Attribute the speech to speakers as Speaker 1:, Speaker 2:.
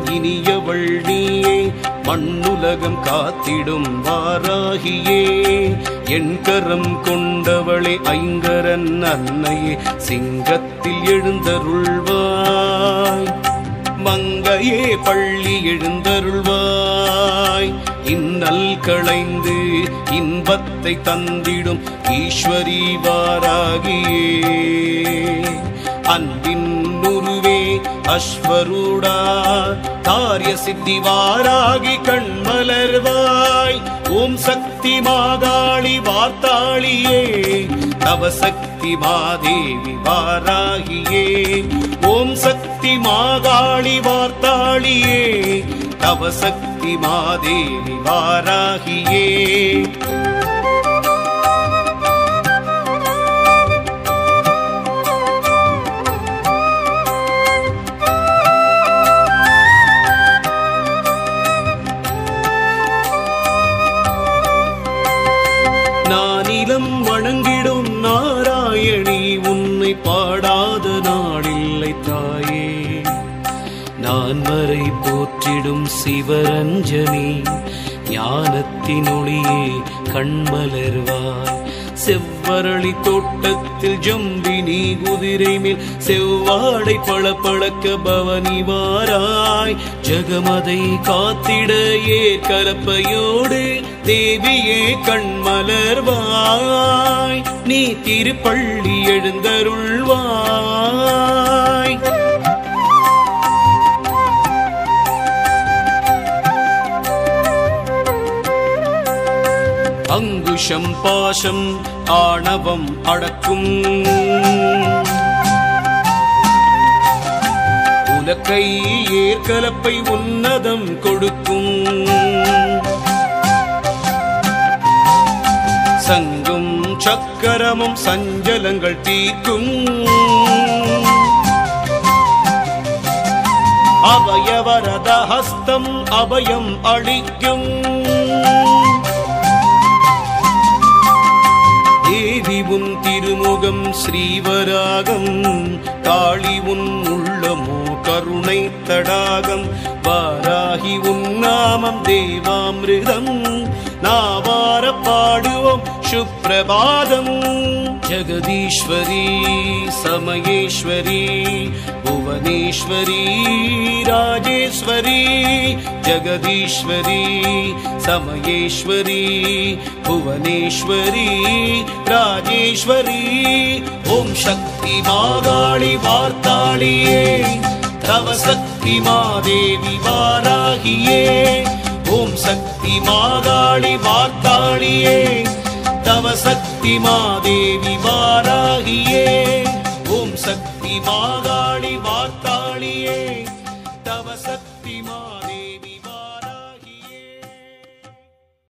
Speaker 1: இனியவள் நீயே மண்ணுலகம் காத்திடும் வாராகியே என் கரம் கொண்டவளே ஐங்கரன் அன்னையே சிங்கத்தில் எழுந்தருள்வாய் மங்கையே பள்ளி எழுந்தருள்வாய் இன்னல் களைந்து இன்பத்தை தந்திடும் ஈஸ்வரி வாராகியே அன்பின் உருவே அஸ்வரூடா காரிய சித்தி வாராகி கண்மலர்வாய் ஓம் சக்தி மாகாளி வார்த்தாளியே தவ சக்தி மாதேவி வாராகியே ஓம் சக்தி மாகாளி வார்த்தாளியே தவ சக்தி மாதேவி வாராகியே நானிலம் வணங்கிடும் நாராயணி உன்னை பாடாத நாடில்லை தாயே நான் வரை போற்றிடும் சிவரஞ்சனி ஞானத்தின் ஒளியே கண்மலர்வாய் செவ்வரளி தோட்டத்தில் ஜம்பினி குதிரை மேல் செவ்வாடை பளபளக்க பவனி வாராய் ஜெகமதை காத்திட ஏ கலப்பையோடு தேவியே கண்மலர்வாய் நீ திருப்பள்ளி எழுந்தருள்வாய் அங்குஷம் பாசம் ஆணவம் அடக்கும் உலக்கை ஏற்கலப்பை உன்னதம் கொடுக்கும் சங்கும் சக்கரமும் சஞ்சலங்கள் தீர்க்கும் அபயவரத ஹஸ்தம் அபயம் அளிக்கும் தேவி உன் திருமுகம் ஸ்ரீவராகம் காளி உன் உள்ளமோ கருணை தடாகம் வாராகி உன் நாமம் தேவாமிருதம் நாவார பாடுவோம் சுப்பிரபாதம் ஜெகதீஸ்வரி சமயேஸ்வரி புவனேஸ்வரி ராஜேஸ்வரி ஜெகதீஸ்வரி சமயேஸ்வரி புவனேஸ்வரி ராஜேஸ்வரி ஓம் சக்தி மாகாளி வார்த்தாளியே தவ சக்தி மாதேவி வாராகியே ஓம் சக்தி மாகாளி வார்த்தாளியே தவ சக்தி மாதேவி வாராகியே ஓம் சக்தி மாகாளி வார்த்தாளியே